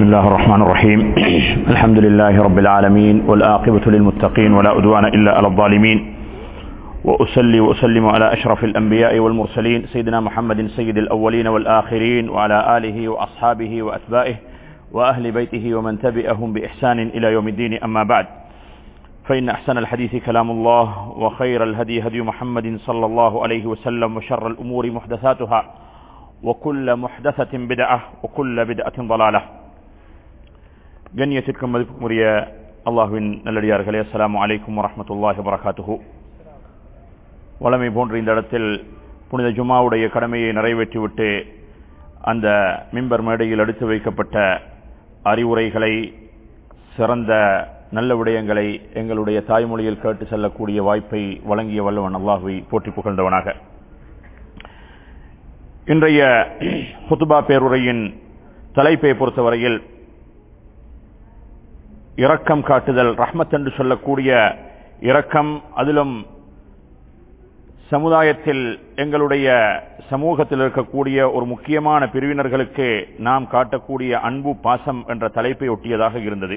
الله الرحمن الرحيم الحمد لله رب العالمين والآقبة للمتقين ولا أدوان إلا على الظالمين وأسلي وأسلم على أشرف الأنبياء والمرسلين سيدنا محمد سيد الأولين والآخرين وعلى آله وأصحابه وأتباعه وأهل بيته ومن تبعهم بإحسان إلى يوم الدين أما بعد فإن أحسن الحديث كلام الله وخير الهدي هدي محمد صلى الله عليه وسلم وشر الأمور محدثاتها وكل محدثة بدعة وكل بدعة ضلالة கண்ணியத்திற்கும் மதிப்புக்குரிய அல்லாஹுவின் நல்லடியார்களே அஸ்ஸலாமு அலைக்கும் வரஹ்மத்துல்லாஹி வபரகாத்துஹு வளமை போன்ற இந்த இடத்தில் புனித ஜுமாவுடைய கடமையை நிறைவேற்றிவிட்டு அந்த மிம்பர் மேடையில் எடுத்து வைக்கப்பட்ட அறிவுரைகளை சிறந்த நல்ல விடயங்களை எங்களுடைய தாய்மொழியில் கேட்டு செல்லக்கூடிய வாய்ப்பை வழங்கிய வல்லவன் அல்லாஹுவை போற்றி புகழ்ந்தவனாக இன்றைய ஹுத்துபா பேருரையின் தலைப்பை பொறுத்தவரையில் இரக்கம் காட்டுதல் ரஹ்மத் என்று சொல்லக்கூடிய இரக்கம் அதிலும் சமுதாயத்தில் எங்களுடைய சமூகத்தில் இருக்கக்கூடிய ஒரு முக்கியமான பிரிவினர்களுக்கு நாம் காட்டக்கூடிய அன்பு பாசம் என்ற தலைப்பை ஒட்டியதாக இருந்தது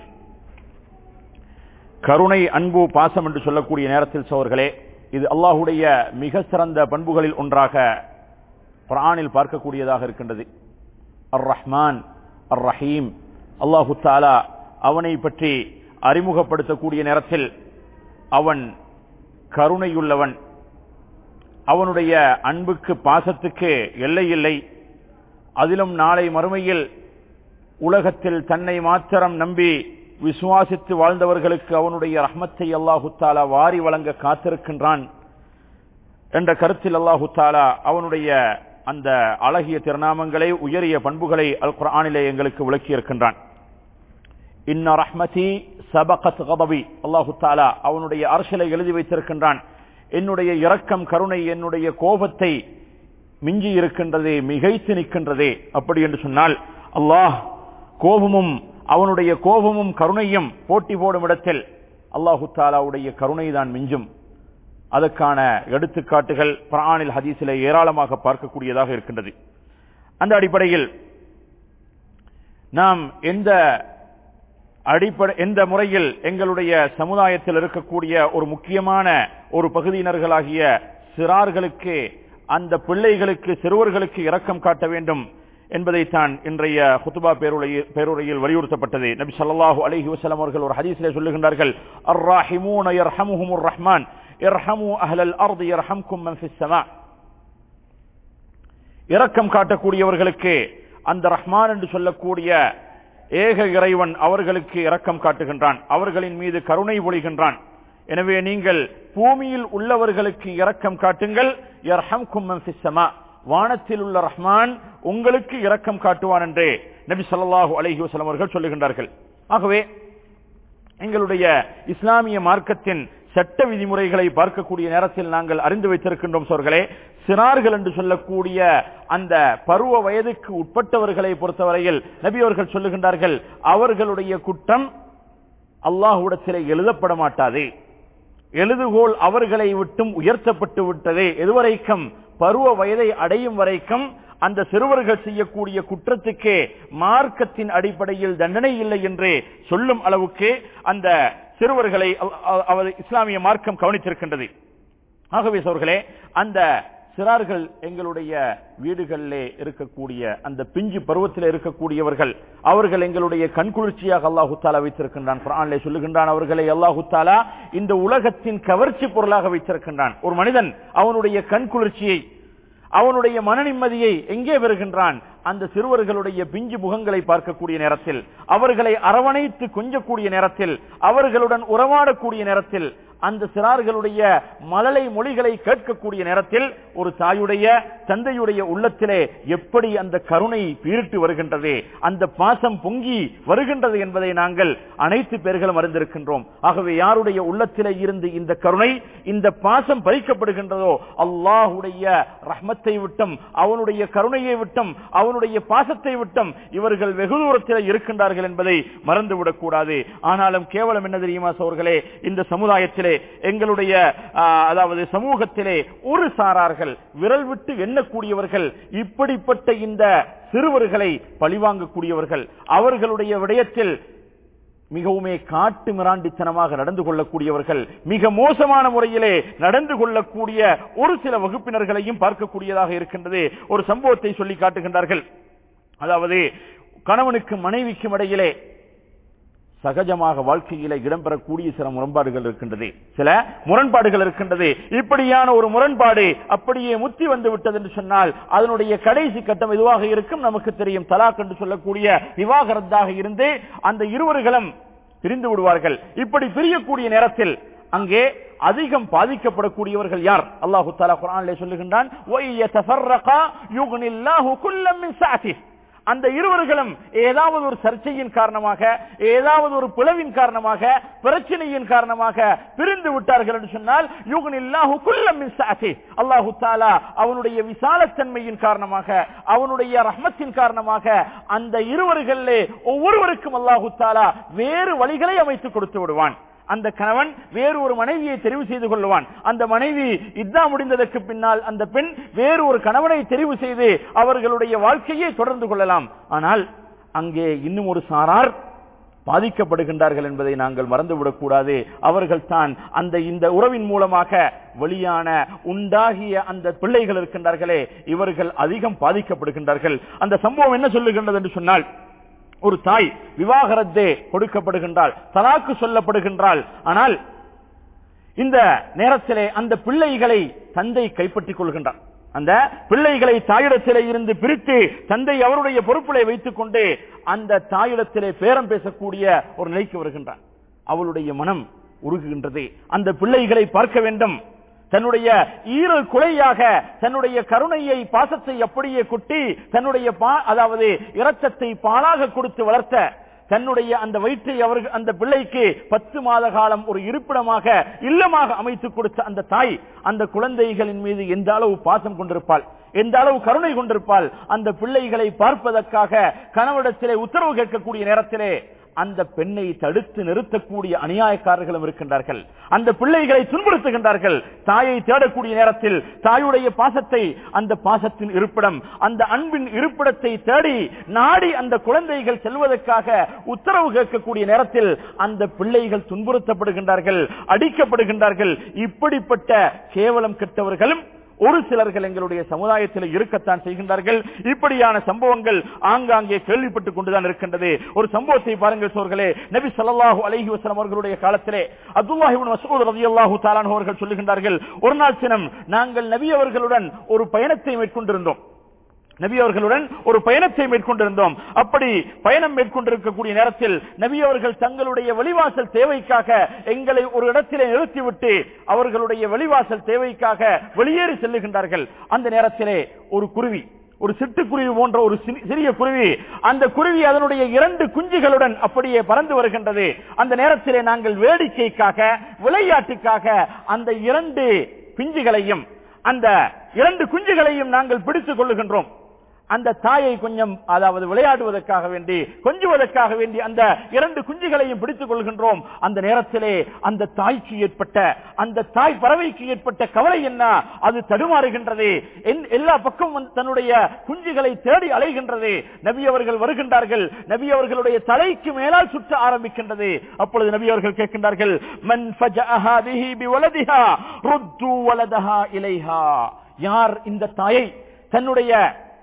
கருணை அன்பு பாசம் என்று சொல்லக்கூடிய நேரத்தில் சோர்களே இது அல்லாஹுடைய மிக சிறந்த பண்புகளில் ஒன்றாக குரானில் பார்க்கக்கூடியதாக இருக்கின்றது அர் ரஹ்மான் அர் ரஹீம் அல்லாஹு தாலா அவனை பற்றி அறிமுகப்படுத்தக்கூடிய நேரத்தில் அவன் கருணையுள்ளவன் அவனுடைய அன்புக்கு பாசத்துக்கு எல்லை இல்லை அதிலும் நாளை மறுமையில் உலகத்தில் தன்னை மாத்திரம் நம்பி விசுவாசித்து வாழ்ந்தவர்களுக்கு அவனுடைய ரஹ்மத்தை அல்லாஹு தாலா வாரி வழங்க காத்திருக்கின்றான் என்ற கருத்தில் அல்லாஹு தாலா அவனுடைய அந்த அழகிய திருநாமங்களை உயரிய பண்புகளை அல் குரானிலே எங்களுக்கு விளக்கி இருக்கின்றான் இன்ன ரஹ்மதி சபகத் கபவி அல்லாஹு தாலா அவனுடைய அரசியலை எழுதி வைத்திருக்கின்றான் என்னுடைய இரக்கம் கருணை என்னுடைய கோபத்தை மிஞ்சி இருக்கின்றதே மிகைத்து நிற்கின்றதே அப்படி என்று சொன்னால் அல்லாஹ் கோபமும் அவனுடைய கோபமும் கருணையும் போட்டி போடும் இடத்தில் அல்லாஹு தாலாவுடைய கருணை தான் மிஞ்சும் அதற்கான எடுத்துக்காட்டுகள் பிரானில் ஹதீஸிலே ஏராளமாக பார்க்கக்கூடியதாக இருக்கின்றது அந்த அடிப்படையில் நாம் எந்த அடிப்படை எந்த முறையில் எங்களுடைய சமுதாயத்தில் இருக்கக்கூடிய ஒரு முக்கியமான ஒரு பகுதியினர்களாகிய சிறார்களுக்கு அந்த பிள்ளைகளுக்கு சிறுவர்களுக்கு இரக்கம் காட்ட வேண்டும் என்பதைத்தான் இன்றைய ஹுத்துபா பேருரையில் பேருரையில் வலியுறுத்தப்பட்டது நபி ஸல்லல்லாஹு அலைஹி வஸல்லம் அவர்கள் ஒரு ஹதீஸிலே சொல்லுகின்றார்கள் அர்ராஹிமூன யர்ஹமுஹுமுர் ரஹ்மான் இர்ஹமு அஹ்லல் அர்தி யர்ஹம்கும் மன் ஃபிஸ் ஸமா இரக்கம் காட்டக்கூடியவர்களுக்கு அந்த ரஹ்மான் என்று சொல்லக்கூடிய ஏக இறைவன் அவர்களுக்கு இரக்கம் காட்டுகின்றான் அவர்களின் மீது கருணை பொழிகின்றான் எனவே நீங்கள் பூமியில் உள்ளவர்களுக்கு இரக்கம் காட்டுங்கள் வானத்தில் உள்ள ரஹ்மான் உங்களுக்கு இரக்கம் காட்டுவான் என்று நபி சொல்லாஹு அலஹி வசலம் அவர்கள் சொல்லுகின்றார்கள் ஆகவே எங்களுடைய இஸ்லாமிய மார்க்கத்தின் சட்ட விதிமுறைகளை பார்க்கக்கூடிய நேரத்தில் நாங்கள் அறிந்து வைத்திருக்கின்றோம் சோர்களே சிறார்கள் என்று சொல்லக்கூடிய அந்த பருவ வயதுக்கு உட்பட்டவர்களை பொறுத்தவரையில் நபி அவர்கள் சொல்லுகின்றார்கள் அவர்களுடைய குற்றம் அல்லாஹுடத்திலே எழுதப்பட மாட்டாது எழுதுகோல் அவர்களை விட்டும் உயர்த்தப்பட்டு விட்டதே எதுவரைக்கும் பருவ வயதை அடையும் வரைக்கும் அந்த சிறுவர்கள் செய்யக்கூடிய குற்றத்துக்கு மார்க்கத்தின் அடிப்படையில் தண்டனை இல்லை என்று சொல்லும் அளவுக்கு அந்த சிறுவர்களை அவர் இஸ்லாமிய மார்க்கம் கவனித்திருக்கின்றது ஆகவே சோர்களே அந்த சிறார்கள் எங்களுடைய வீடுகளிலே இருக்கக்கூடிய அந்த பிஞ்சு பருவத்தில் இருக்கக்கூடியவர்கள் அவர்கள் எங்களுடைய கண்குளிர்ச்சியாக அல்லாஹு தாலா வைத்திருக்கின்றான் குரானிலே சொல்லுகின்றான் அவர்களை அல்லாஹு தாலா இந்த உலகத்தின் கவர்ச்சி பொருளாக வைத்திருக்கின்றான் ஒரு மனிதன் அவனுடைய கண்குளிர்ச்சியை அவனுடைய மன நிம்மதியை எங்கே பெறுகின்றான் அந்த சிறுவர்களுடைய பிஞ்சு முகங்களை பார்க்கக்கூடிய நேரத்தில் அவர்களை அரவணைத்து கொஞ்சக்கூடிய நேரத்தில் அவர்களுடன் உறவாடக்கூடிய நேரத்தில் அந்த சிறார்களுடைய மழலை மொழிகளை கேட்கக்கூடிய நேரத்தில் ஒரு தாயுடைய தந்தையுடைய உள்ளத்திலே எப்படி அந்த கருணை பீரிட்டு வருகின்றது அந்த பாசம் பொங்கி வருகின்றது என்பதை நாங்கள் அனைத்து பேர்களும் அறிந்திருக்கின்றோம் ஆகவே யாருடைய உள்ளத்திலே இருந்து இந்த கருணை இந்த பாசம் பறிக்கப்படுகின்றதோ அல்லாஹுடைய ரஹ்மத்தை விட்டும் அவனுடைய கருணையை விட்டும் அவனுடைய அவனுடைய பாசத்தை விட்டும் இவர்கள் வெகு தூரத்தில் இருக்கின்றார்கள் என்பதை மறந்துவிடக் கூடாது ஆனாலும் கேவலம் என்ன தெரியுமா சோர்களே இந்த சமுதாயத்திலே எங்களுடைய ஆ, அதாவது சமூகத்திலே ஒரு சாரார்கள் விரல் விட்டு எண்ணக்கூடியவர்கள் இப்படிப்பட்ட இந்த சிறுவர்களை பழிவாங்கக்கூடியவர்கள் அவர்களுடைய விடயத்தில் மிகவுமே காட்டு மிராண்டித்தனமாக நடந்து கொள்ளக்கூடியவர்கள் மிக மோசமான முறையிலே நடந்து கொள்ளக்கூடிய ஒரு சில வகுப்பினர்களையும் பார்க்கக்கூடியதாக இருக்கின்றது ஒரு சம்பவத்தை சொல்லி காட்டுகின்றார்கள் அதாவது கணவனுக்கும் மனைவிக்கும் இடையிலே சகஜமாக வாழ்க்கையில இடம்பெறக்கூடிய சில முரண்பாடுகள் இருக்கின்றது சில முரண்பாடுகள் இருக்கின்றது இப்படியான ஒரு முரண்பாடு அப்படியே முத்தி வந்து விட்டது என்று சொன்னால் அதனுடைய கடைசி கட்டம் எதுவாக இருக்கும் நமக்கு தெரியும் தலாக் என்று சொல்லக்கூடிய விவாகரத்தாக இருந்து அந்த இருவர்களும் பிரிந்து விடுவார்கள் இப்படி பிரியக்கூடிய நேரத்தில் அங்கே அதிகம் பாதிக்கப்படக்கூடியவர்கள் யார் அல்லாஹு தாலா குரானிலே சொல்லுகின்றான் "ஒய்ய தஃபர்ரகா யுக்னில்லாஹு குல்லம் மின் சஅதிஹ்." அந்த இருவர்களும் ஏதாவது ஒரு சர்ச்சையின் காரணமாக ஏதாவது ஒரு பிளவின் காரணமாக பிரச்சனையின் காரணமாக பிரிந்து விட்டார்கள் என்று சொன்னால் யுகனில்லாஹு குல்லம் மின் சஅதி. அல்லாஹு தாலா அவனுடைய விசாலத்தன்மையின் காரணமாக அவனுடைய ரஹ்மத்தின் காரணமாக அந்த இருவர்களிலே ஒவ்வொருவருக்கும் அல்லாஹு தாலா வேறு வழிகளை அமைத்து கொடுத்து விடுவான் அந்த கணவன் வேறு ஒரு மனைவியை தெரிவு செய்து கொள்வான் அந்த மனைவி இதா முடிந்ததற்கு பின்னால் அந்த பெண் வேறு ஒரு கணவனை தெரிவு செய்து அவர்களுடைய வாழ்க்கையை தொடர்ந்து கொள்ளலாம் ஆனால் அங்கே இன்னும் ஒரு சாரார் பாதிக்கப்படுகின்றார்கள் என்பதை நாங்கள் மறந்துவிடக் கூடாது அவர்கள் தான் அந்த இந்த உறவின் மூலமாக வெளியான உண்டாகிய அந்த பிள்ளைகள் இருக்கின்றார்களே இவர்கள் அதிகம் பாதிக்கப்படுகின்றார்கள் அந்த சம்பவம் என்ன சொல்லுகின்றது என்று சொன்னால் ஒரு தாய் விவாகரத்தே கொடுக்கப்படுகின்றாள் தலாக்கு சொல்லப்படுகின்றாள் ஆனால் இந்த நேரத்திலே அந்த பிள்ளைகளை தந்தை கைப்பற்றிக் கொள்கின்றார் அந்த பிள்ளைகளை தாயிடத்திலே இருந்து பிரித்து தந்தை அவருடைய பொறுப்பிலே வைத்துக் கொண்டு அந்த தாயிடத்திலே பேரம் பேசக்கூடிய ஒரு நிலைக்கு வருகின்றார் அவளுடைய மனம் உருகுகின்றது அந்த பிள்ளைகளை பார்க்க வேண்டும் தன்னுடைய ஈரல் குலையாக தன்னுடைய கருணையை பாசத்தை அப்படியே கொட்டி தன்னுடைய பா- அதாவது இரத்தத்தை பாலாக கொடுத்து வளர்த்த தன்னுடைய அந்த வயிற்றை அவர்கள் அந்த பிள்ளைக்கு பத்து மாத காலம் ஒரு இருப்பிடமாக இல்லமாக அமைத்து கொடுத்த அந்த தாய் அந்த குழந்தைகளின் மீது எந்த அளவு பாசம் கொண்டிருப்பாள் எந்த அளவு கருணை கொண்டிருப்பாள் அந்த பிள்ளைகளை பார்ப்பதற்காக கணவனிடத்திலே உத்தரவு கேட்கக்கூடிய நேரத்திலே அந்த பெண்ணை தடுத்து நிறுத்தக்கூடிய அநியாயக்காரர்களும் இருக்கின்றார்கள் அந்த பிள்ளைகளை துன்புறுத்துகின்றார்கள் தாயை தேடக்கூடிய நேரத்தில் தாயுடைய பாசத்தை அந்த பாசத்தின் இருப்பிடம் அந்த அன்பின் இருப்பிடத்தை தேடி நாடி அந்த குழந்தைகள் செல்வதற்காக உத்தரவு கேட்கக்கூடிய நேரத்தில் அந்த பிள்ளைகள் துன்புறுத்தப்படுகின்றார்கள் அடிக்கப்படுகின்றார்கள் இப்படிப்பட்ட கேவலம் கெட்டவர்களும் ஒரு சிலர்கள் எங்களுடைய சமுதாயத்தில் இருக்கத்தான் செய்கின்றார்கள் இப்படியான சம்பவங்கள் ஆங்காங்கே கேள்விப்பட்டுக் கொண்டுதான் இருக்கின்றது ஒரு சம்பவத்தை பாருங்கள் சோர்களே நபி ஸல்லல்லாஹு அலைஹி வஸல்லம் அவர்களுடைய காலத்திலே அப்துல்லாஹி இப்னு மஸ்ஊத் ரலியல்லாஹு தஆலா அன்ஹு அவர்கள் சொல்லுகின்றார்கள் ஒரு நாள் தினம் நாங்கள் நபி அவர்களுடன் ஒரு பயணத்தை மேற்கொண்டிருந்தோம் நபி அவர்களுடன் ஒரு பயணத்தை மேற்கொண்டிருந்தோம் அப்படி பயணம் மேற்கொண்டிருக்கக்கூடிய நேரத்தில் நபி அவர்கள் தங்களுடைய வெளிவாசல் தேவைக்காக எங்களை ஒரு இடத்திலே நிறுத்திவிட்டு அவர்களுடைய வெளிவாசல் தேவைக்காக வெளியேறி செல்லுகின்றார்கள் அந்த நேரத்திலே ஒரு குருவி ஒரு சிட்டுக்குருவி போன்ற ஒரு சிறி- சிறிய குருவி அந்த குருவி அதனுடைய இரண்டு குஞ்சுகளுடன் அப்படியே பறந்து வருகின்றது அந்த நேரத்திலே நாங்கள் வேடிக்கைக்காக விளையாட்டுக்காக அந்த இரண்டு பிஞ்சுகளையும் அந்த இரண்டு குஞ்சுகளையும் நாங்கள் பிடித்துக் கொள்ளுகின்றோம் அந்த தாயை கொஞ்சம் அதாவது விளையாடுவதற்காக வேண்டி கொஞ்சுவதற்காக வேண்டி அந்த இரண்டு குஞ்சுகளையும் பிடித்துக் கொள்கின்றோம் அந்த நேரத்திலே அந்த தாய்க்கு ஏற்பட்ட அந்த தாய் பறவைக்கு ஏற்பட்ட கவலை என்ன அது தடுமாறுகின்றது என்- எல்லா பக்கமும் வந்து தன்னுடைய குஞ்சுகளை தேடி அலைகின்றது நபி அவர்கள் வருகின்றார்கள் நபி அவர்களுடைய தலைக்கு மேலால் சுற்ற ஆரம்பிக்கின்றது அப்பொழுது நபி அவர்கள் கேட்கின்றார்கள் மன் ஃபஜஅஹா பிஹி பிவலதிஹா ருத்து வலதஹா இலைஹா யார் இந்த தாயை தன்னுடைய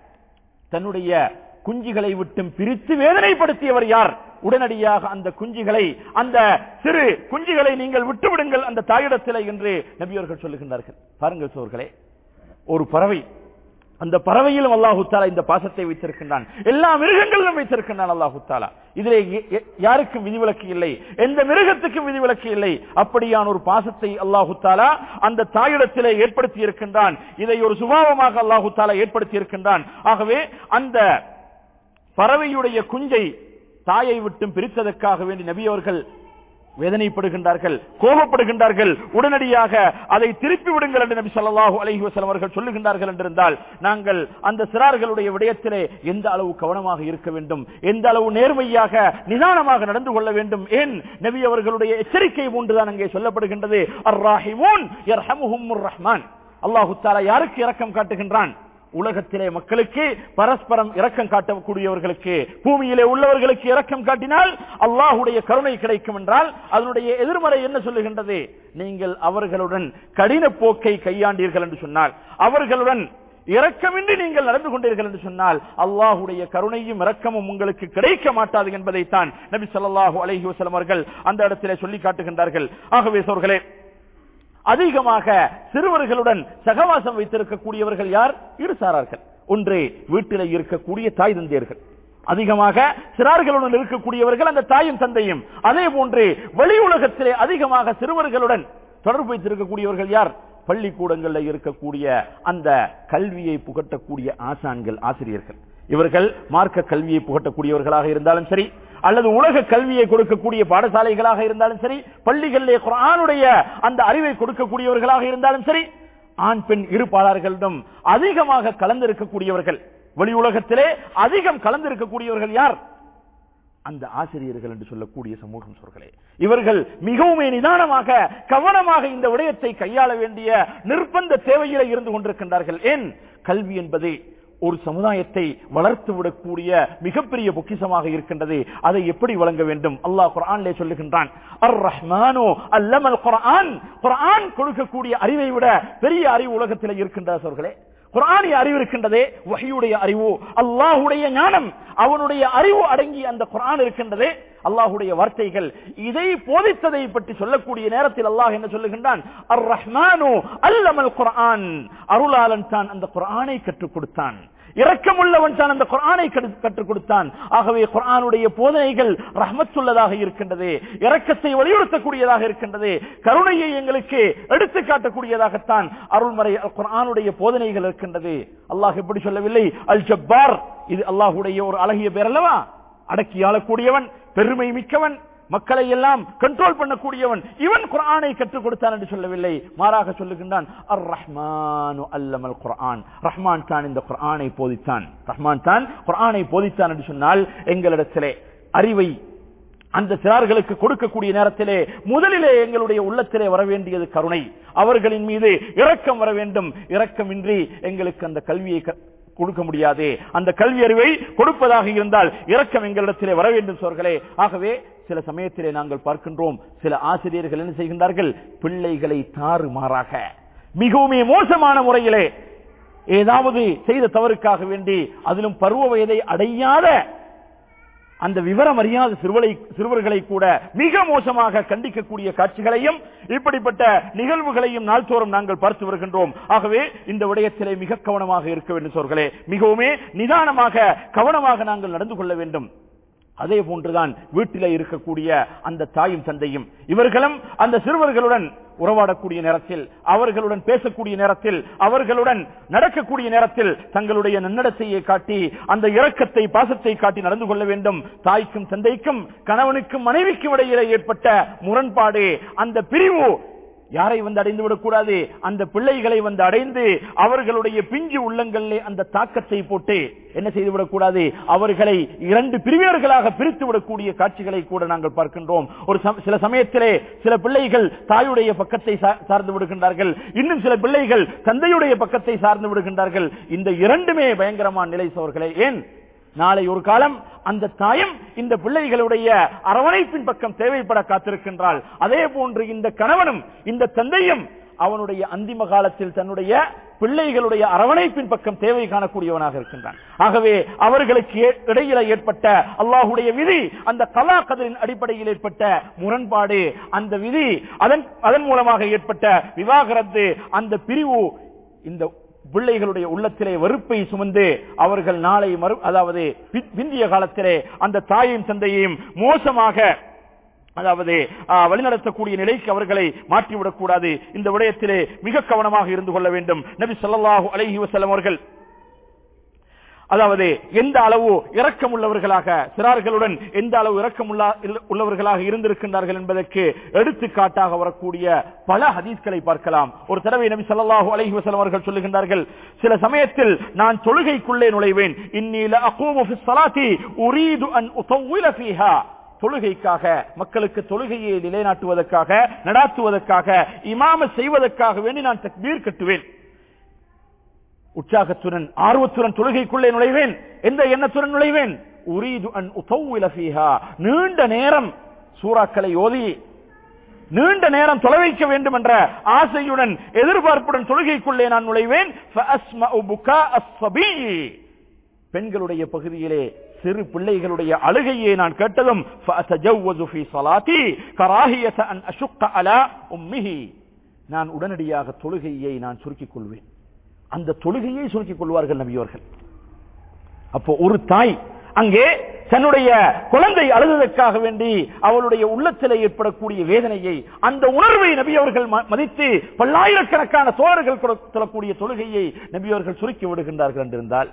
தன்னுடைய குஞ்சுகளை விட்டும் பிரித்து வேதனைப்படுத்தியவர் யார் உடனடியாக அந்த குஞ்சுகளை அந்த சிறு குஞ்சுகளை நீங்கள் விட்டுவிடுங்கள் அந்த தாயிடத்திலே என்று நபியவர்கள் சொல்லுகின்றார்கள் பாருங்கள் சோர்களே ஒரு பறவை அந்த பறவையிலும் அல்லாஹு தாலா இந்த பாசத்தை வைத்திருக்கின்றான் எல்லா மிருகங்களிலும் வைத்திருக்கின்றான் அல்லாஹு தாலா இதிலே எ- எ- யாருக்கும் விதிவிலக்கு இல்லை எந்த மிருகத்துக்கும் விதிவிலக்கு இல்லை அப்படியான ஒரு பாசத்தை அல்லாஹு தாலா அந்த தாயிடத்திலே ஏற்படுத்தி இருக்கின்றான் இதை ஒரு சுபாவமாக அல்லாஹு தாலா ஏற்படுத்தி இருக்கின்றான் ஆகவே அந்த பறவையுடைய குஞ்சை தாயை விட்டும் பிரித்ததற்காக வேண்டி நபி அவர்கள் வேதனைப்படுகின்றார்கள் கோபப்படுகின்றார்கள் உடனடியாக அதை திருப்பி விடுங்கள் என்று நபி ஸல்லல்லாஹு அலைஹி வஸல்லம் அவர்கள் சொல்லுகின்றார்கள் என்றிருந்தால் நாங்கள் அந்த சிறார்களுடைய விடயத்திலே எந்த அளவு கவனமாக இருக்க வேண்டும் எந்த அளவு நேர்மையாக நிதானமாக நடந்து கொள்ள வேண்டும் ஏன் நபி அவர்களுடைய எச்சரிக்கை போன்றுதான் அங்கே சொல்லப்படுகின்றது அர் ராஹிமூன் யர்ஹமுஹும்முர் ரஹ்மான் அல்லாஹு தஆலா யாருக்கு இரக்கம் காட்டுகின்றான் உலகத்திலே மக்களுக்கு பரஸ்பரம் இரக்கம் காட்டக்கூடியவர்களுக்கு பூமியிலே உள்ளவர்களுக்கு இரக்கம் காட்டினால் அல்லாஹுடைய கருணை கிடைக்கும் என்றால் அதனுடைய எதிர்மறை என்ன சொல்லுகின்றது நீங்கள் அவர்களுடன் கடின போக்கை கையாண்டீர்கள் என்று சொன்னால் அவர்களுடன் இரக்கமின்றி நீங்கள் நடந்து கொண்டீர்கள் என்று சொன்னால் அல்லாஹுடைய கருணையும் இரக்கமும் உங்களுக்கு கிடைக்க மாட்டாது என்பதைத்தான் நபி ஸல்லல்லாஹு அலைஹி வஸல்லம் அவர்கள் அந்த இடத்திலே சொல்லி காட்டுகின்றார்கள் ஆகவே சோர்களே அதிகமாக சிறுவர்களுடன் சகவாசம் வைத்திருக்கக்கூடியவர்கள் யார் இரு சாரார்கள் ஒன்று வீட்டிலே இருக்கக்கூடிய தாய் தந்தையர்கள் அதிகமாக சிறார்களுடன் இருக்கக்கூடியவர்கள் அந்த தாயும் தந்தையும் அதே போன்று வெளி உலகத்திலே அதிகமாக சிறுவர்களுடன் தொடர்பு வைத்திருக்கக்கூடியவர்கள் யார் பள்ளிக்கூடங்களில் இருக்கக்கூடிய அந்த கல்வியை புகட்டக்கூடிய ஆசான்கள் ஆசிரியர்கள் இவர்கள் மார்க்க கல்வியை புகட்டக்கூடியவர்களாக இருந்தாலும் சரி அல்லது உலக கல்வியை கொடுக்கக்கூடிய பாடசாலைகளாக இருந்தாலும் சரி பள்ளிகளிலே குரானுடைய அந்த அறிவை கொடுக்கக்கூடியவர்களாக இருந்தாலும் சரி ஆண் பெண் இரு பாலார்களிடம் அதிகமாக கலந்திருக்கக்கூடியவர்கள் வெளி உலகத்திலே அதிகம் கலந்திருக்கக்கூடியவர்கள் யார் அந்த ஆசிரியர்கள் என்று சொல்லக்கூடிய சமூகம் சொற்களே இவர்கள் மிகவும் நிதானமாக கவனமாக இந்த விடயத்தை கையாள வேண்டிய நிர்பந்த தேவையில இருந்து கொண்டிருக்கின்றார்கள் ஏன் கல்வி என்பது ஒரு சமுதாயத்தை வளர்த்து விடக்கூடிய மிகப்பெரிய பொக்கிசமாக இருக்கின்றது அதை எப்படி வழங்க வேண்டும் அல்லாஹ் குரான்லே சொல்லுகின்றான் அர் ரஹ்மானோ அல்லமல் குரான் குரான் கொடுக்கக்கூடிய அறிவை விட பெரிய அறிவு உலகத்தில் இருக்கின்ற சொற்களே குரானிய அறிவு இருக்கின்றதே வகையுடைய அறிவு அல்லாஹுடைய ஞானம் அவனுடைய அறிவு அடங்கி அந்த குரான் இருக்கின்றதே அல்லாஹுடைய வார்த்தைகள் இதை போதித்ததை பற்றி சொல்லக்கூடிய நேரத்தில் அல்லாஹ் என்ன சொல்லுகின்றான் அர் ரஹ்மானோ அல்லமல் குரான் அருளாளன் தான் அந்த குரானை கற்றுக் கொடுத்தான் இரக்கமுள்ளவன் தான் அந்த குரானை கற்றுக் கொடுத்தான் ஆகவே குரானுடைய போதனைகள் ரஹமத்துள்ளதாக இருக்கின்றது இரக்கத்தை வலியுறுத்தக்கூடியதாக இருக்கின்றது கருணையை எங்களுக்கு எடுத்து காட்டக்கூடியதாகத்தான் அருள்மறை குரானுடைய போதனைகள் இருக்கின்றது அல்லாஹ் எப்படி சொல்லவில்லை அல் ஜப்பார் இது அல்லாஹுடைய ஒரு அழகிய பேர் அல்லவா அடக்கி ஆளக்கூடியவன் பெருமை மிக்கவன் மக்களை எல்லாம் கண்ட்ரோல் பண்ணக்கூடியவன் இவன் குரானை கற்றுக் கொடுத்தான் என்று சொல்லவில்லை மாறாக சொல்லுகின்றான் அர் ரஹ்மான் அல்லமல் குரான் ரஹ்மான் தான் இந்த குரானை போதித்தான் ரஹ்மான் தான் குரானை போதித்தான் என்று சொன்னால் எங்களிடத்திலே அறிவை அந்த சிறார்களுக்கு கொடுக்கக்கூடிய நேரத்திலே முதலிலே எங்களுடைய உள்ளத்திலே வர வேண்டியது கருணை அவர்களின் மீது இரக்கம் வர வேண்டும் இரக்கமின்றி எங்களுக்கு அந்த கல்வியை கொடுக்க முடியாது அந்த கல்வி அறிவை கொடுப்பதாக இருந்தால் இரக்கம் எங்களிடத்திலே வர வேண்டும் சோர்களே ஆகவே சில சமயத்திலே நாங்கள் பார்க்கின்றோம் சில ஆசிரியர்கள் என்ன செய்கின்றார்கள் பிள்ளைகளை தாறுமாறாக மிகவும் மோசமான முறையிலே ஏதாவது செய்த தவறுக்காக வேண்டி அதிலும் பருவ வயதை அடையாத அந்த விவரம் அறியாத சிறுவலை சிறுவர்களை கூட மிக மோசமாக கண்டிக்கக்கூடிய காட்சிகளையும் இப்படிப்பட்ட நிகழ்வுகளையும் நாள்தோறும் நாங்கள் பார்த்து வருகின்றோம் ஆகவே இந்த விடயத்திலே மிக கவனமாக இருக்க வேண்டும் சோர்களே மிகவுமே நிதானமாக கவனமாக நாங்கள் நடந்து கொள்ள வேண்டும் அதே போன்றுதான் வீட்டிலே இருக்கக்கூடிய அந்த தாயும் தந்தையும் இவர்களும் அந்த சிறுவர்களுடன் உறவாடக்கூடிய நேரத்தில் அவர்களுடன் பேசக்கூடிய நேரத்தில் அவர்களுடன் நடக்கக்கூடிய நேரத்தில் தங்களுடைய நன்னடத்தையை காட்டி அந்த இரக்கத்தை பாசத்தை காட்டி நடந்து கொள்ள வேண்டும் தாய்க்கும் தந்தைக்கும் கணவனுக்கும் மனைவிக்கும் இடையிலே ஏற்பட்ட முரண்பாடு அந்த பிரிவு யாரை வந்து அடைந்து விடக்கூடாது அந்த பிள்ளைகளை வந்து அடைந்து அவர்களுடைய பிஞ்சு உள்ளங்களிலே அந்த தாக்கத்தை போட்டு என்ன செய்து விடக்கூடாது அவர்களை இரண்டு பிரிவினர்களாக பிரித்து விடக்கூடிய காட்சிகளை கூட நாங்கள் பார்க்கின்றோம் ஒரு சில சமயத்திலே சில பிள்ளைகள் தாயுடைய பக்கத்தை சார்ந்து விடுகின்றார்கள் இன்னும் சில பிள்ளைகள் தந்தையுடைய பக்கத்தை சார்ந்து விடுகின்றார்கள் இந்த இரண்டுமே பயங்கரமான நிலை சோர்களே ஏன் நாளை ஒரு காலம் அந்த தாயும் இந்த பிள்ளைகளுடைய அரவணைப்பின் பக்கம் தேவைப்பட காத்திருக்கின்றாள் அதே போன்று இந்த கணவனும் இந்த தந்தையும் அவனுடைய அந்திம காலத்தில் தன்னுடைய பிள்ளைகளுடைய அரவணைப்பின் பக்கம் தேவை காணக்கூடியவனாக இருக்கின்றான் ஆகவே அவர்களுக்கு இடையில ஏற்பட்ட அல்லாஹுடைய விதி அந்த கலா கதரின் அடிப்படையில் ஏற்பட்ட முரண்பாடு அந்த விதி அதன் அதன் மூலமாக ஏற்பட்ட விவாகரத்து அந்த பிரிவு இந்த பிள்ளைகளுடைய உள்ளத்திலே வெறுப்பை சுமந்து அவர்கள் நாளை மறு அதாவது பிந்திய காலத்திலே அந்த தாயையும் தந்தையையும் மோசமாக அதாவது வழிநடத்தக்கூடிய நிலைக்கு அவர்களை மாற்றிவிடக் கூடாது இந்த விடயத்திலே மிக கவனமாக இருந்து கொள்ள வேண்டும் நபி சொல்லாஹு அலஹி வசல்லம் அவர்கள் அதாவது எந்த அளவு இரக்கம் உள்ளவர்களாக சிறார்களுடன் எந்த அளவு இரக்கம் உள்ளவர்களாக இருந்திருக்கின்றார்கள் என்பதற்கு எடுத்துக்காட்டாக வரக்கூடிய பல ஹதீஸ்களை பார்க்கலாம் ஒரு தடவை நபி ஸல்லல்லாஹு அலைஹி வஸல்லம் அவர்கள் சொல்லுகின்றார்கள் சில சமயத்தில் நான் தொழுகைக்குள்ளே நுழைவேன் இன்னில அகூமு ஃபி ஸலாத்தி உரீது அன் உதவ்வில ஃபீஹா தொழுகைக்காக மக்களுக்கு தொழுகையை நிலைநாட்டுவதற்காக நடாத்துவதற்காக இமாம செய்வதற்காக வேண்டி நான் தக்பீர் கட்டுவேன் உற்சாகத்துடன் ஆர்வத்துடன் தொழுகைக்குள்ளே நுழைவேன் எந்த எண்ணத்துடன் நுழைவேன் உரீது அன் உதவ்வில ஃபீஹா நீண்ட நேரம் சூறாக்களை ஓதி நீண்ட நேரம் தொலை வைக்க வேண்டும் என்ற ஆசையுடன் எதிர்பார்ப்புடன் தொழுகைக்குள்ளே நான் நுழைவேன் ஃபஅஸ்மஉ புகா அஸ்ஸபீ. பெண்களுடைய பகுதியிலே சிறு பிள்ளைகளுடைய அழுகையை நான் கேட்டதும் فأتجوز في صلاتي كراهية أن أشق على أمه. நான் உடனடியாக தொழுகையை நான் சுருக்கிக் கொள்வேன் அந்த தொழுகையை சுருக்கிக் கொள்வார்கள் நபியோர்கள் அப்போ ஒரு தாய் அங்கே தன்னுடைய குழந்தை அழுததற்காக வேண்டி அவளுடைய உள்ளத்தில் ஏற்படக்கூடிய வேதனையை அந்த உணர்வை நபி அவர்கள் ம- மதித்து பல்லாயிரக்கணக்கான தோழர்கள் சொல்லக்கூடிய தொழுகையை நபி அவர்கள் சுருக்கி விடுகின்றார்கள் என்றிருந்தால்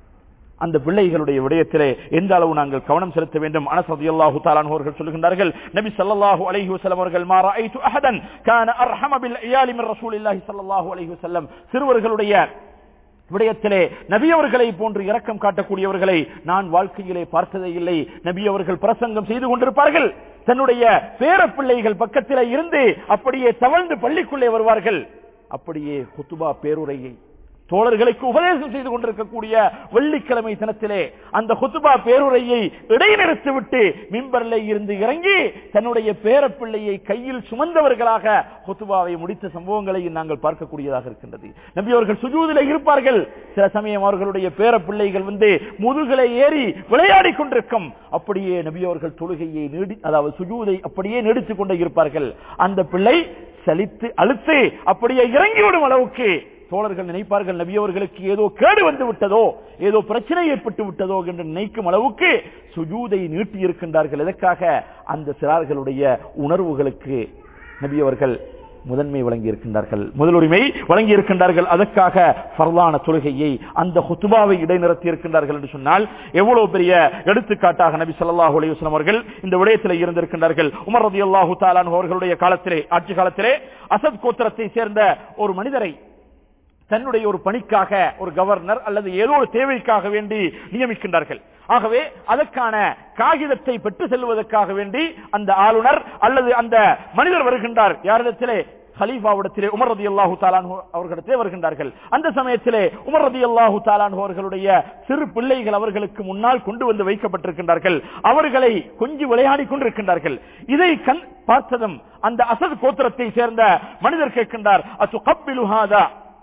அந்த பிள்ளைகளுடைய விடயத்திலே எந்த அளவு நாங்கள் கவனம் செலுத்த வேண்டும் அனஸ் ரலியல்லாஹு தஆலா அன்ஹு அவர்கள் சொல்லுகின்றார்கள் நபி ஸல்லல்லாஹு அலைஹி வஸல்லம் அவர்கள் மா ரஅய்து அஹதன் கான அர்ஹம பில் இயாலி மின் ரசூலில்லாஹி ஸல்லல்லாஹு அலைஹி வஸல்லம் சிறுவர்களுடைய விடயத்திலே நபி அவர்களை போன்று இரக்கம் காட்டக்கூடியவர்களை நான் வாழ்க்கையிலே பார்த்ததே இல்லை நபி அவர்கள் பிரசங்கம் செய்து கொண்டிருப்பார்கள் தன்னுடைய பேர பிள்ளைகள் பக்கத்திலே இருந்து அப்படியே தவழ்ந்து பள்ளிக்குள்ளே வருவார்கள் அப்படியே குத்துபா பேருரையை தோழர்களுக்கு உபதேசம் செய்து கொண்டிருக்கக்கூடிய வெள்ளிக்கிழமை தினத்திலே அந்த குத்துபா பேருரையை இடைநிறுத்திவிட்டு மிம்பரில் இருந்து இறங்கி தன்னுடைய பேரப்பிள்ளையை கையில் சுமந்தவர்களாக குத்துபாவை முடித்த சம்பவங்களை நாங்கள் பார்க்கக்கூடியதாக இருக்கின்றது நபி அவர்கள் சுஜூதிலே இருப்பார்கள் சில சமயம் அவர்களுடைய பேரப்பிள்ளைகள் வந்து முதுகலை ஏறி விளையாடி கொண்டிருக்கும் அப்படியே நபி அவர்கள் தொழுகையை நீடி அதாவது சுஜூதை அப்படியே நீடித்துக் கொண்டே இருப்பார்கள் அந்த பிள்ளை சலித்து அழுத்து அப்படியே இறங்கிவிடும் அளவுக்கு தோழர்கள் நினைப்பார்கள் நபி அவர்களுக்கு ஏதோ கேடு வந்து விட்டதோ ஏதோ பிரச்சனை ஏற்பட்டு விட்டதோ என்று நினைக்கும் அளவுக்கு சுஜூதை நீட்டி இருக்கின்றார்கள் எதற்காக அந்த சிறார்களுடைய உணர்வுகளுக்கு நபி அவர்கள் முதன்மை வழங்கி இருக்கின்றார்கள் முதலுரிமை வழங்கி இருக்கின்றார்கள் அதற்காக ஃபர்லான தொழுகையை அந்த ஹுத்துபாவை இடைநிறுத்தி இருக்கின்றார்கள் என்று சொன்னால் எவ்வளவு பெரிய எடுத்துக்காட்டாக நபி ஸல்லல்லாஹு அலைஹி வஸல்லம் அவர்கள் இந்த விடயத்தில் இருந்திருக்கின்றார்கள் உமர் ரலியல்லாஹு தஆலா அன்ஹு அவர்களுடைய காலத்திலே ஆட்சி காலத்திலே அசத் கோத்திரத்தை சேர்ந்த ஒரு மனிதரை தன்னுடைய ஒரு பணிக்காக ஒரு கவர்னர் அல்லது ஏதோ ஒரு தேவைக்காக வேண்டி நியமிக்கின்றார்கள் ஆகவே அதற்கான காகிதத்தை பெற்று செல்வதற்காக வேண்டி அந்த ஆளுநர் அல்லது அந்த மனிதர் வருகின்றார் யாரிடத்திலே ஹலீஃபாவிடத்திலே உமர் ரதி அல்லாஹு தாலான் அவர்களிடத்திலே வருகின்றார்கள் அந்த சமயத்திலே உமர் ரதி அல்லாஹு தாலான் அவர்களுடைய சிறு பிள்ளைகள் அவர்களுக்கு முன்னால் கொண்டு வந்து வைக்கப்பட்டிருக்கின்றார்கள் அவர்களை கொஞ்சி விளையாடி கொண்டிருக்கின்றார்கள் இதை கண் பார்த்ததும் அந்த அசத் கோத்திரத்தை சேர்ந்த மனிதர் கேட்கின்றார் அசு கப்பிலுஹாதா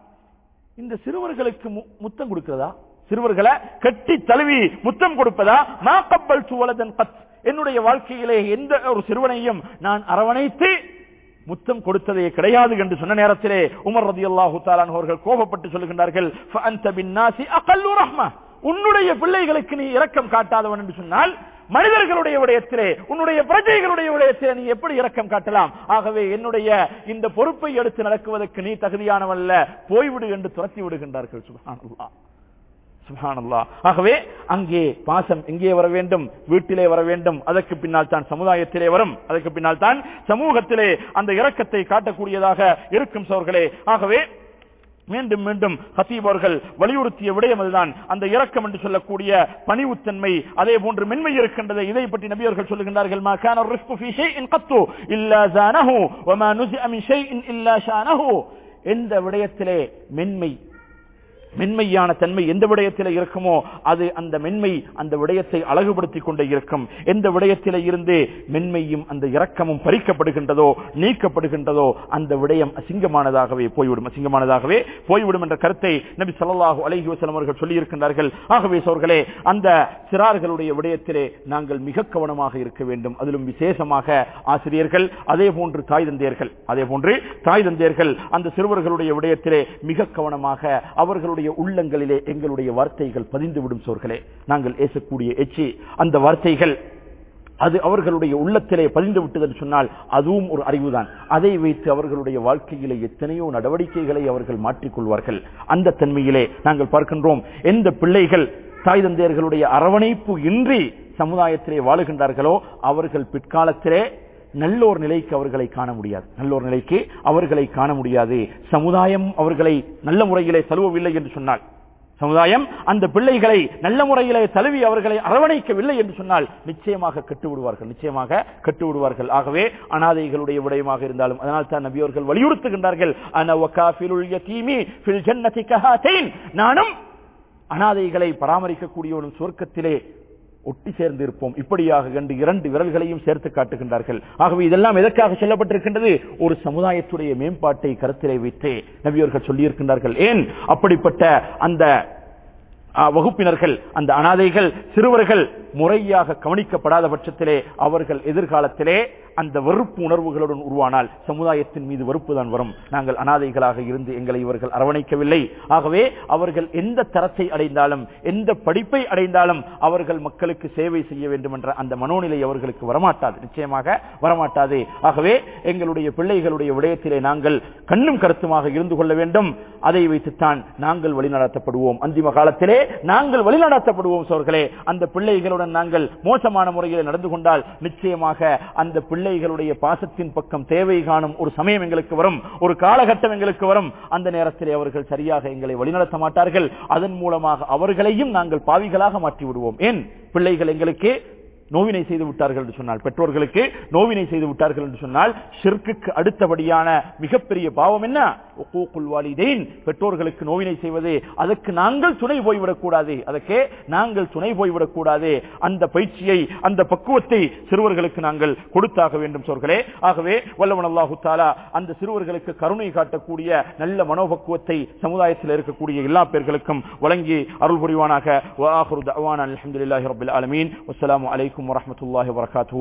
இந்த சிறுவர்களுக்கு மு- முத்தம் கொடுக்கிறதா சிறுவர்களை கட்டி தழுவி முத்தம் கொடுப்பதா மா கப்பல் சுவலதன் கத் என்னுடைய வாழ்க்கையிலே எந்த ஒரு சிறுவனையும் நான் அரவணைத்து முத்தம் கொடுத்ததே கிடையாது என்று சொன்ன நேரத்திலே உமர் ரதியல்லாஹு தஆலா அவர்கள் கோபப்பட்டு சொல்லுகின்றார்கள் ஃபஅன்த பின்னாசி அகல்லு ரஹ்ம உன்னுடைய பிள்ளைகளுக்கு நீ இரக்கம் காட்டாதவன் என்று சொன்னால் மனிதர்களுடைய விடயத்திலே உன்னுடைய பிரஜைகளுடைய விடயத்திலே நீ எப்படி இரக்கம் காட்டலாம் ஆகவே என்னுடைய இந்த பொறுப்பை எடுத்து நடக்குவதற்கு நீ தகுதியானவல்ல போய்விடு என்று துரத்தி விடுகின்றார்கள் சுப்ஹானல்லாஹ் சுப்ஹானல்லாஹ் ஆகவே அங்கே பாசம் எங்கே வர வேண்டும் வீட்டிலே வர வேண்டும் அதற்கு பின்னால் தான் சமுதாயத்திலே வரும் அதற்கு பின்னால் தான் சமூகத்திலே அந்த இரக்கத்தை காட்டக்கூடியதாக இருக்கும் சோர்களே ஆகவே மீண்டும் மீண்டும் ஹசீப் அவர்கள் வலியுறுத்திய விடயம் அதுதான் அந்த இரக்கம் என்று சொல்லக்கூடிய பணிவுத்தன்மை அதே போன்று மென்மை இருக்கின்றது இதை பற்றி நபி அவர்கள் சொல்லுகின்றார்கள் மா கான ரிஸ்கு ஃபீ ஷைஇன் கத்து இல்லா ஜானஹு வமா நுஸிஅ மின் ஷைஇன் இல்லா ஷானஹு எந்த விடயத்திலே மென்மை மென்மையான தன்மை எந்த விடயத்திலே இருக்குமோ அது அந்த மென்மை அந்த விடயத்தை அழகுபடுத்திக் கொண்டே இருக்கும் எந்த விடயத்திலே இருந்து மென்மையும் அந்த இரக்கமும் பறிக்கப்படுகின்றதோ நீக்கப்படுகின்றதோ அந்த விடயம் அசிங்கமானதாகவே போய்விடும் அசிங்கமானதாகவே போய்விடும் என்ற கருத்தை நபி ஸல்லல்லாஹு அலைஹி வஸல்லம் அவர்கள் சொல்லி இருக்கின்றார்கள் ஆகவே சோர்களே அந்த சிறார்களுடைய விடயத்திலே நாங்கள் மிக கவனமாக இருக்க வேண்டும் அதிலும் விசேஷமாக ஆசிரியர்கள் அதே போன்று தாய் தந்தையர்கள் அதே போன்று தாய் தந்தையர்கள் அந்த சிறுவர்களுடைய விடயத்திலே மிக கவனமாக அவர்களுடைய உள்ளங்களிலே எங்களுடைய வார்த்தைகள் பதிந்துவிடும் சோர்களே நாங்கள் ஏசக்கூடிய எச்சி அந்த வார்த்தைகள் அது அவர்களுடைய உள்ளத்திலே பதிந்து விட்டது என்று சொன்னால் அதுவும் ஒரு அறிவுதான் அதை வைத்து அவர்களுடைய வாழ்க்கையிலே எத்தனையோ நடவடிக்கைகளை அவர்கள் மாற்றிக்கொள்வார்கள் அந்த தன்மையிலே நாங்கள் பார்க்கின்றோம் எந்த பிள்ளைகள் தாய் தந்தையர்களுடைய அரவணைப்பு இன்றி சமுதாயத்திலே வாழுகின்றார்களோ அவர்கள் பிற்காலத்திலே நல்லோர் நிலைக்கு அவர்களை காண முடியாது நல்லோர் நிலைக்கு அவர்களை காண முடியாது சமுதாயம் அவர்களை நல்ல முறையிலே தழுவவில்லை என்று சொன்னால் சமுதாயம் அந்த பிள்ளைகளை நல்ல முறையிலே தழுவி அவர்களை அரவணைக்கவில்லை என்று சொன்னால் நிச்சயமாக கெட்டு விடுவார்கள் நிச்சயமாக கெட்டு விடுவார்கள் ஆகவே அனாதைகளுடைய விடயமாக இருந்தாலும் அதனால் தான் நபியவர்கள் வலியுறுத்துகின்றார்கள் அன வகாஃபிலுல் யதீமி ஃபில் ஜன்னதி கஹாதைன் நானும் அனாதைகளை பராமரிக்கக்கூடியவனும் சுவர்க்கத்திலே ஒட்டி சேர்ந்து இருப்போம் இப்படியாக கண்டு இரண்டு விரல்களையும் சேர்த்து காட்டுகின்றார்கள் ஆகவே இதெல்லாம் எதற்காக சொல்லப்பட்டிருக்கின்றது ஒரு சமுதாயத்துடைய மேம்பாட்டை கருத்திலே வைத்து நபியவர்கள் சொல்லியிருக்கின்றார்கள் ஏன் அப்படிப்பட்ட அந்த ஆ, வகுப்பினர்கள் அந்த அனாதைகள் சிறுவர்கள் முறையாக கவனிக்கப்படாத பட்சத்திலே அவர்கள் எதிர்காலத்திலே அந்த வெறுப்பு உணர்வுகளுடன் உருவானால் சமுதாயத்தின் மீது வெறுப்பு தான் வரும் நாங்கள் அனாதைகளாக இருந்து எங்களை இவர்கள் அரவணைக்கவில்லை ஆகவே அவர்கள் எந்த தரத்தை அடைந்தாலும் எந்த படிப்பை அடைந்தாலும் அவர்கள் மக்களுக்கு சேவை செய்ய வேண்டும் என்ற அந்த மனோநிலை அவர்களுக்கு வரமாட்டாது நிச்சயமாக வரமாட்டாது ஆகவே எங்களுடைய பிள்ளைகளுடைய விடயத்திலே நாங்கள் கண்ணும் கருத்துமாக இருந்து கொள்ள வேண்டும் அதை வைத்துத்தான் நாங்கள் வழிநடத்தப்படுவோம் அந்திம காலத்திலே நாங்கள் வழிநடத்தப்படுவோம் சோர்களே அந்த பிள்ளைகளுடன் நாங்கள் மோசமான முறையில் நடந்து கொண்டால் நிச்சயமாக அந்த பிள்ளைகளுடைய பாசத்தின் பக்கம் தேவை காணும் ஒரு சமயம் எங்களுக்கு வரும் ஒரு காலகட்டம் எங்களுக்கு வரும் அந்த நேரத்திலே அவர்கள் சரியாக எங்களை வழிநடத்த மாட்டார்கள் அதன் மூலமாக அவர்களையும் நாங்கள் பாவிகளாக மாற்றி விடுவோம் ஏன் பிள்ளைகள் எங்களுக்கு நோவினை செய்து விட்டார்கள் என்று சொன்னால் பெற்றோர்களுக்கு நோவினை செய்து விட்டார்கள் என்று சொன்னால் ஷிர்க்குக்கு அடுத்தபடியான மிகப்பெரிய பாவம் என்ன உக்கூக்குல் வாலிதேன் பெற்றோர்களுக்கு நோவினை செய்வது அதற்கு நாங்கள் துணை போய்விடக் கூடாது அதற்கு நாங்கள் துணை போய்விடக் கூடாது அந்த பயிற்சியை அந்த பக்குவத்தை சிறுவர்களுக்கு நாங்கள் கொடுத்தாக வேண்டும் சோர்களே ஆகவே வல்லவன் அல்லாஹு தாலா அந்த சிறுவர்களுக்கு கருணை காட்டக்கூடிய நல்ல மனோபக்குவத்தை சமுதாயத்தில் இருக்கக்கூடிய எல்லா பேர்களுக்கும் வழங்கி அருள் புரிவானாக வஆஹிரு தஅவானா அல்ஹம்துலில்லாஹி ரப்பில் ஆலமீன் வஸ்ஸலாமு அலைக்கும் வரஹ்மத்துல்லாஹி வபரகாத்துஹு